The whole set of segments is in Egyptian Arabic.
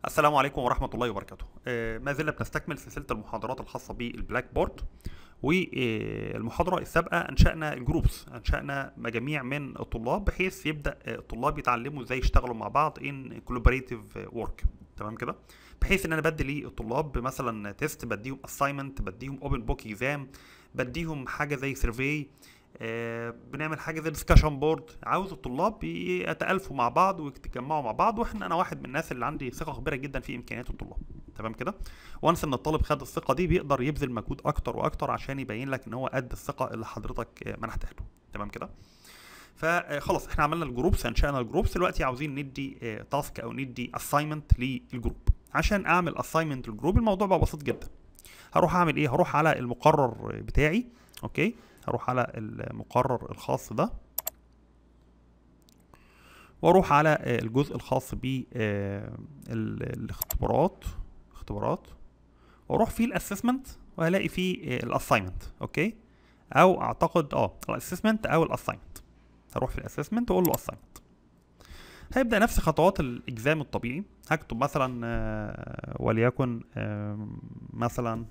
السلام عليكم ورحمة الله وبركاته آه، ما زلنا بنستكمل سلسلة المحاضرات الخاصة بالبلاك بورد والمحاضرة السابقة أنشأنا الجروبس أنشأنا مجاميع من الطلاب بحيث يبدأ آه، الطلاب يتعلموا ازاي يشتغلوا مع بعض in collaborative work تمام كده بحيث ان انا بدي للطلاب مثلا تيست بديهم assignment بديهم open book exam بديهم حاجة زي survey آه، بنعمل حاجه زي ديسكشن بورد عاوز الطلاب يتالفوا مع بعض ويتجمعوا مع بعض واحنا انا واحد من الناس اللي عندي ثقه كبيره جدا في امكانيات الطلاب تمام كده وانس ان الطالب خد الثقه دي بيقدر يبذل مجهود اكتر واكتر عشان يبين لك ان هو قد الثقه اللي حضرتك آه، منحتها له تمام كده فخلاص احنا عملنا الجروبس انشانا الجروبس دلوقتي عاوزين ندي تاسك او ندي اساينمنت للجروب عشان اعمل اساينمنت للجروب الموضوع بقى بسيط جدا هروح اعمل ايه هروح على المقرر بتاعي اوكي هروح على المقرر الخاص ده واروح على آه، الجزء الخاص ب الاختبارات اختبارات واروح فيه الاسسمنت وهلاقي فيه الاساينمنت اوكي او اعتقد اه الاسسمنت او الاساينمنت هروح في الاسسمنت واقول له اساينمنت هيبدا نفس خطوات الاكزام الطبيعي هكتب مثلا آه، وليكن آه، مثلا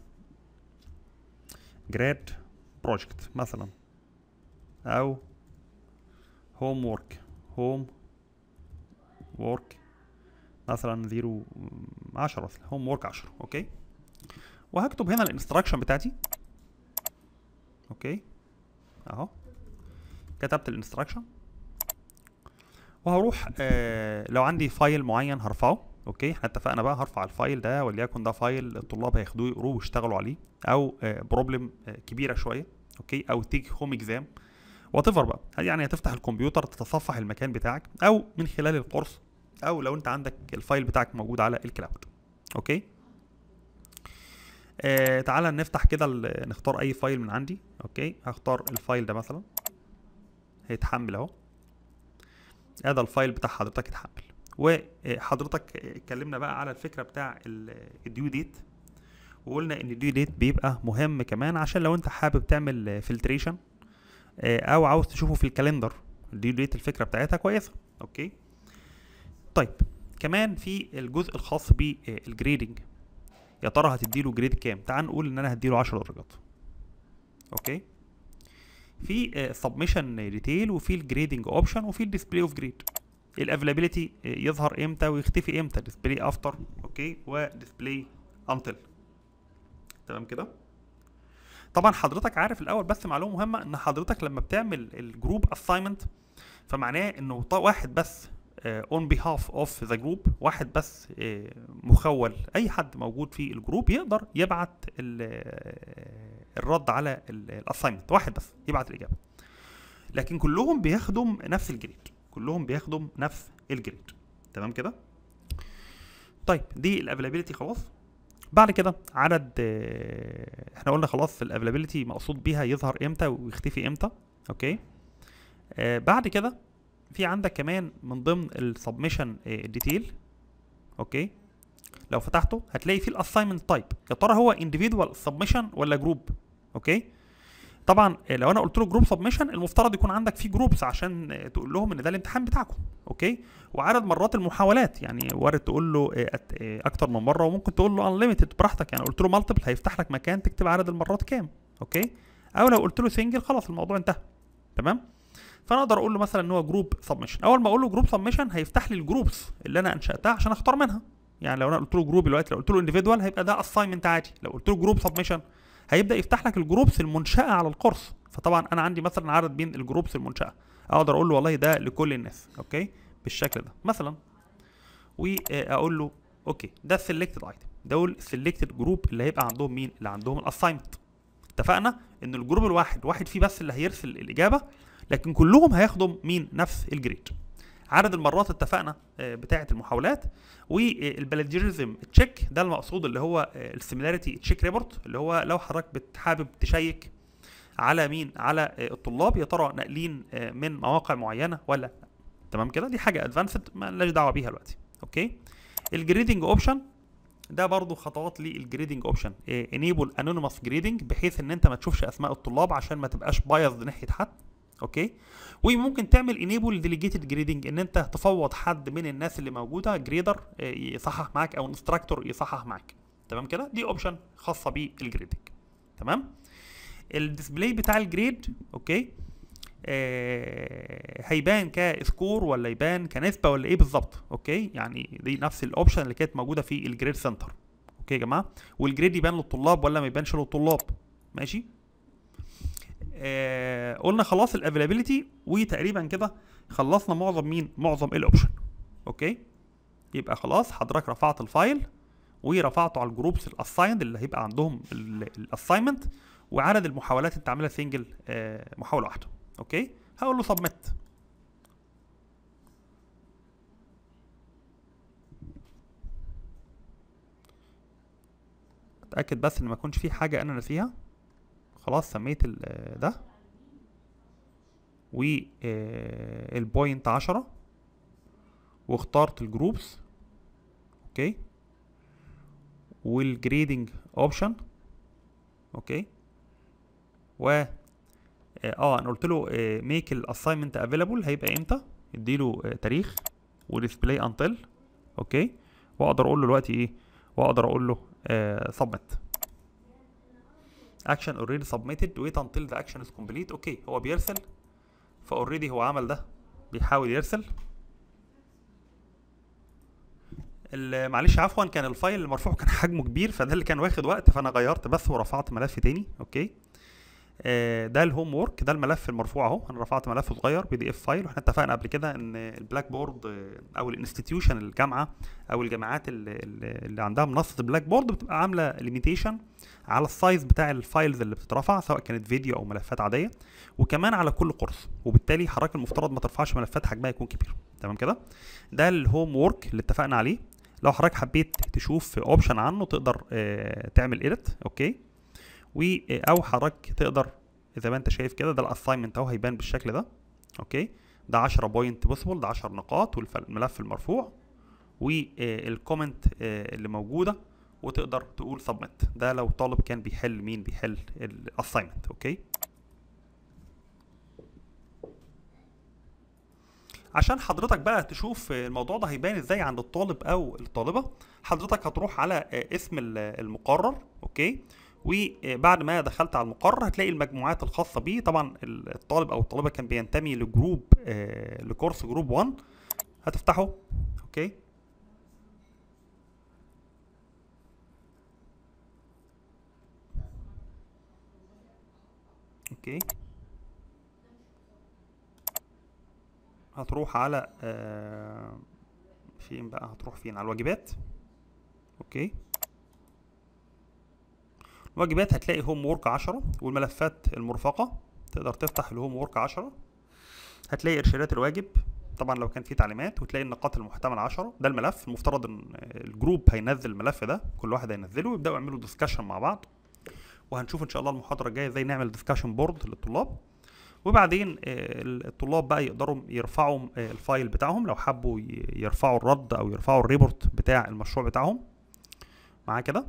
جراد بروجكت مثلا او هوم وورك هوم وورك مثلا زيرو عشرة هوم وورك عشرة اوكي وهكتب هنا الانستراكشن بتاعتي اوكي اهو كتبت الانستراكشن وهروح آه لو عندي فايل معين هرفعه اوكي احنا اتفقنا بقى هرفع الفايل ده وليكن ده فايل الطلاب هياخدوه يقروه ويشتغلوا عليه او آه بروبلم آه كبيره شويه اوكي او تيك هوم اكزام وات بقى يعني هتفتح الكمبيوتر تتصفح المكان بتاعك او من خلال القرص او لو انت عندك الفايل بتاعك موجود على الكلاود اوكي آه تعالى نفتح كده ال- نختار اي فايل من عندي اوكي هختار الفايل ده مثلا هيتحمل اهو ادي الفايل بتاع حضرتك اتحمل وحضرتك اتكلمنا بقى على الفكره بتاع الديو ديت وقلنا ان الديو ديت بيبقى مهم كمان عشان لو انت حابب تعمل فلتريشن او عاوز تشوفه في الكالندر الديو ديت الفكره بتاعتها كويسه اوكي طيب كمان في الجزء الخاص بالجريدنج يا ترى هتديله جريد كام تعال نقول ان انا هديله 10 درجات اوكي في سبمشن ديتيل وفي الجريدنج اوبشن وفي الديسبلاي اوف جريد الافيلابيلتي يظهر امتى ويختفي امتى ديسبلاي افتر اوكي وديسبلاي انتل تمام كده طبعا حضرتك عارف الاول بس معلومه مهمه ان حضرتك لما بتعمل الجروب اساينمنت فمعناه انه ط- واحد بس اون بيهاف اوف ذا جروب واحد بس آه، مخول اي حد موجود في الجروب يقدر يبعت ال- آه، الرد على الاساينمنت واحد بس يبعت الاجابه لكن كلهم بياخدوا نفس الجريد كلهم بياخدوا نفس الجريد تمام كده طيب دي الافيلابيلتي خلاص بعد كده عدد آه، احنا قلنا خلاص الافيلابيلتي مقصود بيها يظهر امتى ويختفي امتى اوكي آه بعد كده في عندك كمان من ضمن السبمشن ديتيل اوكي لو فتحته هتلاقي فيه الاساينمنت تايب يا ترى هو individual سبمشن ولا جروب اوكي طبعا آه، لو انا قلت له جروب سبمشن المفترض يكون عندك فيه جروبس عشان آه، تقول لهم ان ده الامتحان بتاعكم اوكي وعدد مرات المحاولات يعني وارد تقول له آه، أت- آه، اكتر من مره وممكن تقول له انليميتد براحتك يعني قلت له مالتيبل هيفتح لك مكان تكتب عدد المرات كام اوكي او لو قلت له سنجل خلاص الموضوع انتهى تمام فانا اقدر اقول له مثلا ان هو جروب سبمشن اول ما اقول له جروب سبمشن هيفتح لي الجروبس اللي انا انشاتها عشان اختار منها يعني لو انا قلت له جروب دلوقتي لو قلت له انديفيدوال هيبقى ده اساينمنت عادي لو قلت له جروب سبمشن هيبدا يفتح لك الجروبس المنشاه على القرص فطبعا انا عندي مثلا عدد بين الجروبس المنشاه اقدر اقول له والله ده لكل الناس اوكي بالشكل ده مثلا واقول له اوكي ده السلكتد ايتم دول السلكتد جروب اللي هيبقى عندهم مين اللي عندهم الاساينمنت اتفقنا ان الجروب الواحد واحد فيه بس اللي هيرسل الاجابه لكن كلهم هياخدوا مين نفس الجريد عدد المرات اتفقنا آه، بتاعه المحاولات والبلاجيرزم تشيك ده المقصود اللي هو السيميلاريتي تشيك ريبورت اللي هو لو حضرتك بت- حابب تشيك على مين على آه، الطلاب يا ترى ناقلين آه، من مواقع معينه ولا لا تمام كده دي حاجه ادفانسد ما لناش دعوه بيها دلوقتي اوكي الجريدنج اوبشن ده برضو خطوات للجريدنج اوبشن انيبل انونيموس جريدنج بحيث ان انت ما تشوفش اسماء الطلاب عشان ما تبقاش بايظ ناحيه حد اوكي وممكن تعمل انيبل ديليجيتد جريدنج ان انت تفوض حد من الناس اللي موجوده جريدر يصحح معاك او انستراكتور يصحح معاك تمام كده دي اوبشن خاصه بالجريدنج تمام الديسبلاي بتاع الجريد اوكي آه هيبان كسكور ولا يبان كنسبه ولا ايه بالظبط اوكي يعني دي نفس الاوبشن اللي كانت موجوده في الجريد سنتر اوكي يا جماعه والجريد يبان للطلاب ولا ما يبانش للطلاب ماشي آه قلنا خلاص الافيلابيلتي وتقريبا كده خلصنا معظم مين معظم الاوبشن اوكي يبقى خلاص حضرتك رفعت الفايل ورفعته على الجروبس الاسايند اللي هيبقى عندهم الاساينمنت وعدد المحاولات انت عاملها سنجل آه محاوله واحده اوكي هقول له سبميت اتاكد بس ان ما يكونش في حاجه انا ناسيها خلاص سميت ده والبوينت عشرة واخترت الجروبس اوكي والجريدنج اوبشن اوكي و اه انا قلت له ميك الاساينمنت افيلابل هيبقى امتى اديله آه تاريخ وديسبلاي انتل اوكي واقدر اقول له دلوقتي ايه واقدر اقول له سبميت اكشن اوريدي سبميتد ويت انتل ذا اكشن از كومبليت اوكي هو بيرسل فاوريدي هو عمل ده بيحاول يرسل معلش عفوا كان الفايل المرفوع كان حجمه كبير فده اللي كان واخد وقت فانا غيرت بس ورفعت ملف تاني اوكي آه ده الهوم وورك ده الملف المرفوع اهو انا رفعت ملف صغير بي دي اف فايل واحنا اتفقنا قبل كده ان البلاك بورد او الانستتيوشن الجامعه او الجامعات اللي, اللي عندها منصه البلاك بورد بتبقى عامله ليميتيشن على السايز بتاع الفايلز اللي بتترفع سواء كانت فيديو او ملفات عاديه وكمان على كل قرص وبالتالي حضرتك المفترض ما ترفعش ملفات حجمها يكون كبير تمام كده ده الهوم وورك اللي اتفقنا عليه لو حضرتك حبيت تشوف اوبشن عنه تقدر اه تعمل ايديت اوكي و او حضرتك تقدر زي ما انت شايف كده ده الاساينمنت اهو هيبان بالشكل ده اوكي ده 10 بوينت بوسيبل ده 10 نقاط والملف المرفوع والكومنت اللي موجوده وتقدر تقول سبميت ده لو طالب كان بيحل مين بيحل الاساينمنت اوكي عشان حضرتك بقى تشوف الموضوع ده هيبان ازاي عند الطالب او الطالبه حضرتك هتروح على اسم المقرر اوكي وبعد ما دخلت على المقرر هتلاقي المجموعات الخاصه بيه طبعا الطالب او الطالبه كان بينتمي لجروب لكورس جروب 1 هتفتحه اوكي اوكي هتروح على آه فين بقى هتروح فين على الواجبات اوكي الواجبات هتلاقي هوم وورك 10 والملفات المرفقه تقدر تفتح الهوم وورك 10 هتلاقي ارشادات الواجب طبعا لو كان في تعليمات وتلاقي النقاط المحتمله 10 ده الملف المفترض ان الجروب هينزل الملف ده كل واحد هينزله ويبداوا يعملوا ديسكشن مع بعض وهنشوف ان شاء الله المحاضره الجايه ازاي نعمل ديسكشن بورد للطلاب وبعدين الطلاب بقى يقدروا يرفعوا الفايل بتاعهم لو حبوا يرفعوا الرد او يرفعوا الريبورت بتاع المشروع بتاعهم معاه كده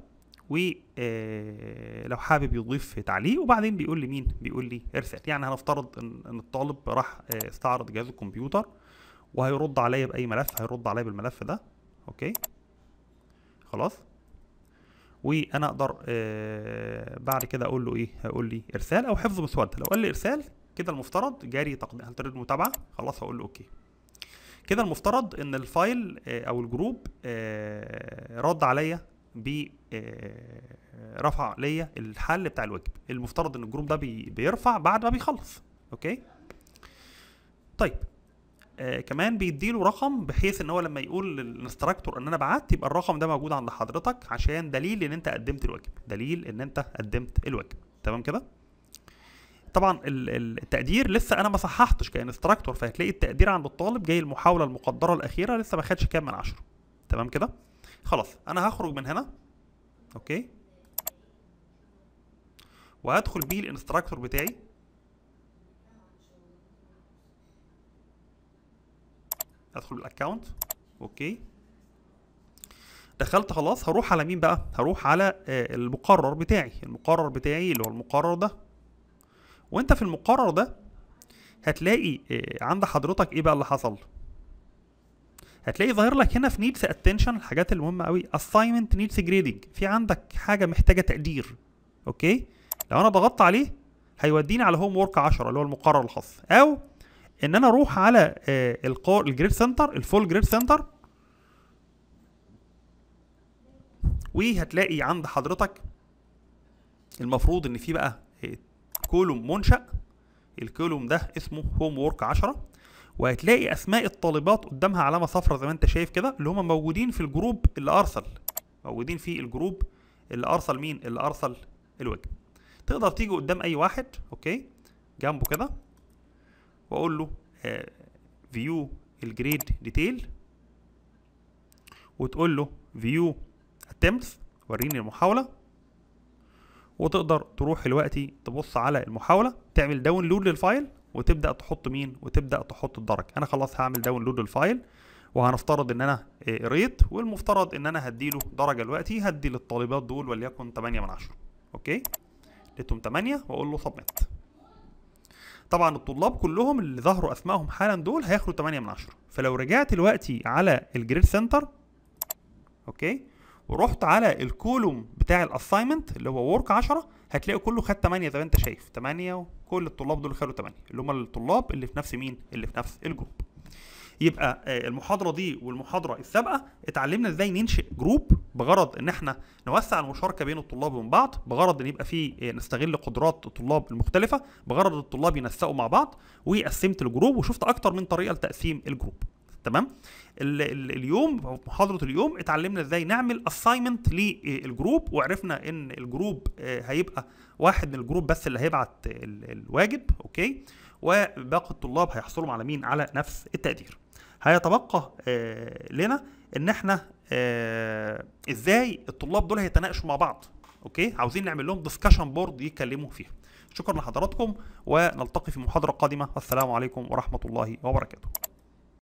ولو حابب يضيف تعليق وبعدين بيقول لي مين بيقول لي ارسال يعني هنفترض ان الطالب راح استعرض جهاز الكمبيوتر وهيرد عليا باي ملف هيرد عليا بالملف ده اوكي خلاص وانا اقدر بعد كده اقول له ايه هقول لي ارسال او حفظ مسوده لو قال لي ارسال كده المفترض جاري تقديم هل تريد متابعه خلاص هقول له اوكي كده المفترض ان الفايل او الجروب رد عليا ب رفع ليا الحل بتاع الواجب المفترض ان الجروب ده بي بيرفع بعد ما بيخلص اوكي طيب آه كمان بيديله رقم بحيث ان هو لما يقول للانستراكتور ان انا بعت يبقى الرقم ده موجود عند حضرتك عشان دليل ان انت قدمت الواجب دليل ان انت قدمت الواجب تمام كده طبعا التقدير لسه انا ما صححتش كانستراكتور فهتلاقي التقدير عند الطالب جاي المحاوله المقدره الاخيره لسه ما خدش كام من عشرة تمام كده خلاص انا هخرج من هنا اوكي وهدخل بيه الانستراكتور بتاعي ادخل بالاكونت اوكي دخلت خلاص هروح على مين بقى هروح على المقرر بتاعي المقرر بتاعي اللي هو المقرر ده وانت في المقرر ده هتلاقي آه، عند حضرتك ايه بقى اللي حصل هتلاقي ظاهر لك هنا في نيدز اتنشن الحاجات المهمه قوي assignment needs grading في عندك حاجه محتاجه تقدير اوكي لو انا ضغطت عليه هيوديني على هوم ورك 10 اللي هو المقرر الخاص او ان انا اروح على آه، القو- الجريد سنتر الفول جريد سنتر وهتلاقي عند حضرتك المفروض ان في بقى آه، كولوم منشأ الكولوم ده اسمه هوم وورك 10 وهتلاقي اسماء الطالبات قدامها علامه صفراء زي ما انت شايف كده اللي هم موجودين في الجروب اللي ارسل موجودين في الجروب اللي ارسل مين اللي ارسل الواجب تقدر تيجي قدام اي واحد اوكي جنبه كده واقول له فيو الجريد ديتيل وتقول له فيو اتمتس وريني المحاوله وتقدر تروح دلوقتي تبص على المحاوله تعمل داونلود للفايل وتبدا تحط مين وتبدا تحط الدرجه انا خلاص هعمل داونلود للفايل وهنفترض ان انا آه، قريت والمفترض ان انا هديله درجه دلوقتي هدي للطالبات دول وليكن 8 من 10 اوكي اديتهم 8 واقول له سبميت طبعا الطلاب كلهم اللي ظهروا اسمائهم حالا دول هياخدوا 8 من 10 فلو رجعت دلوقتي على الجريد سنتر اوكي ورحت على الكولوم بتاع الاساينمنت اللي هو ورك 10 هتلاقي كله خد 8 زي ما انت شايف 8 وكل الطلاب دول خدوا 8 اللي هم الطلاب اللي في نفس مين اللي في نفس الجروب يبقى آه، المحاضره دي والمحاضره السابقه اتعلمنا ازاي ننشئ جروب بغرض ان احنا نوسع المشاركه بين الطلاب وبين بعض بغرض ان يبقى في آه، نستغل قدرات الطلاب المختلفه بغرض الطلاب ينسقوا مع بعض وقسمت الجروب وشفت اكتر من طريقه لتقسيم الجروب تمام ال ال اليوم أو في محاضره اليوم اتعلمنا ازاي نعمل اساينمنت للجروب وعرفنا ان الجروب آه، هيبقى واحد من الجروب بس اللي هيبعت ال- الواجب اوكي وباقي الطلاب هيحصلوا على مين على نفس التقدير هيتبقى آه، لنا ان احنا آه، ازاي الطلاب دول هيتناقشوا مع بعض اوكي عاوزين نعمل لهم ديسكشن بورد يتكلموا فيها شكرا لحضراتكم ونلتقي في محاضره قادمه والسلام عليكم ورحمه الله وبركاته